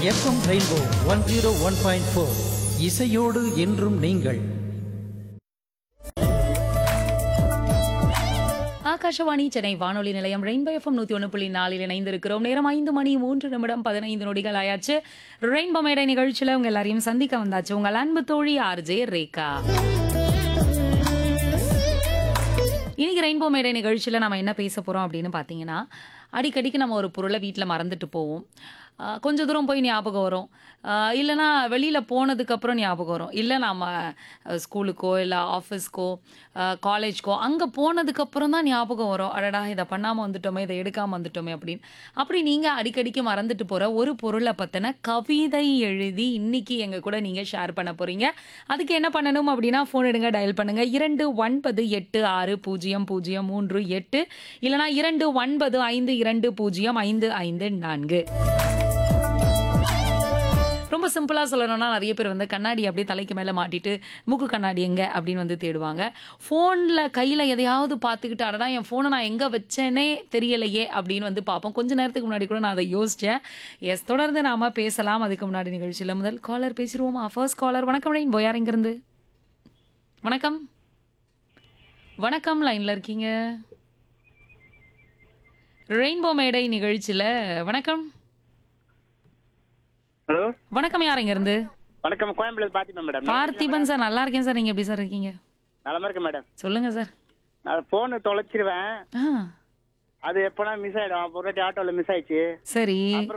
FM rainbow one zero one point four இசையோடு என்றும் நீங்கள் ஆகாஷவாணி சென்னை வானொலி நிலையம் ரெயின்போ எஃப்எம் நூத்தி ஒன்று புள்ளி நாலில் இணைந்திருக்கிறோம் நேரம் ஐந்து மணி மூன்று நிமிடம் பதினைந்து நொடிகள் ஆயாச்சு ரெயின்போ மேடை நிகழ்ச்சியில உங்க எல்லாரையும் சந்திக்க வந்தாச்சு உங்கள் அன்பு தோழி ஆர்ஜே ரேகா இன்னைக்கு ரெயின்போ மேடை நிகழ்ச்சியில் நம்ம என்ன பேச போகிறோம் அப்படின்னு பார்த்தீங்கன்னா அடிக்கடிக்கு நம்ம ஒரு பொருளை வீட்டில் மறந்துட்டு போவோம் ஆஹ் கொஞ்ச தூரம் போய் ஞாபகம் வரும் ஆஹ் இல்லைன்னா வெளியில் போனதுக்கப்புறம் ஞாபகம் வரும் இல்லை நம்ம ஸ்கூலுக்கோ இல்லை ஆஃபீஸ்க்கோ காலேஜ்க்கோ அங்கே போனதுக்கப்புறம் தான் ஞாபகம் வரும் அடடா இதை பண்ணாமல் வந்துட்டோமே இதை எடுக்காமல் வந்துட்டோமே அப்படின்னு அப்படி நீங்கள் அடிக்கடிக்கு மறந்துட்டு போகிற ஒரு பொருளை பற்றின கவிதை எழுதி இன்னைக்கு எங்கள் கூட நீங்கள் ஷேர் பண்ண போகிறீங்க அதுக்கு என்ன பண்ணணும் அப்படின்னா ஃபோன் எடுங்க டயல் பண்ணுங்க இரண்டு ஒன்பது எட்டு ஆறு பூஜ்ஜியம் பூஜ்ஜியம் மூன்று எட்டு இல்லைனா இரண்டு ஒன்பது ஐந்து இரண்டு பூஜ்ஜியம் ஐந்து ஐந்து நான்கு ரொம்ப சிம்பிளாக சொல்லணும்னா நிறைய பேர் வந்து கண்ணாடி அப்படியே தலைக்கு மேலே மாட்டிட்டு மூக்கு கண்ணாடி எங்கே அப்படின்னு வந்து தேடுவாங்க ஃபோனில் கையில் எதையாவது பார்த்துக்கிட்டு அடடா என் ஃபோனை நான் எங்கே வச்சேனே தெரியலையே அப்படின்னு வந்து பார்ப்போம் கொஞ்ச நேரத்துக்கு முன்னாடி கூட நான் அதை யோசித்தேன் எஸ் தொடர்ந்து நாம பேசலாம் அதுக்கு முன்னாடி நிகழ்ச்சியில் முதல் காலர் பேசிடுவோமா ஃபர்ஸ்ட் காலர் வணக்கம் ரெயின் போயார் இங்கிருந்து வணக்கம் வணக்கம் லைனில் இருக்கீங்க ரெயின்போ மேடை நிகழ்ச்சியில் வணக்கம் ஹலோ வணக்கம் யார் இருந்து வணக்கம் கோயம்புல பார்த்திபன் மேடம் பார்த்திபன் சார் நல்லா இருக்கேன் சார் நீங்க எப்படி சார் இருக்கீங்க நலமா இருக்கேன் மேடம் சொல்லுங்க சார் நான் போன் தொலைச்சிருவேன் ஆ அது எப்பனா மிஸ் ஆயிடும் ஒரு வாட்டி ஆட்டோல மிஸ் ஆயிடுச்சு சரி அப்புறம்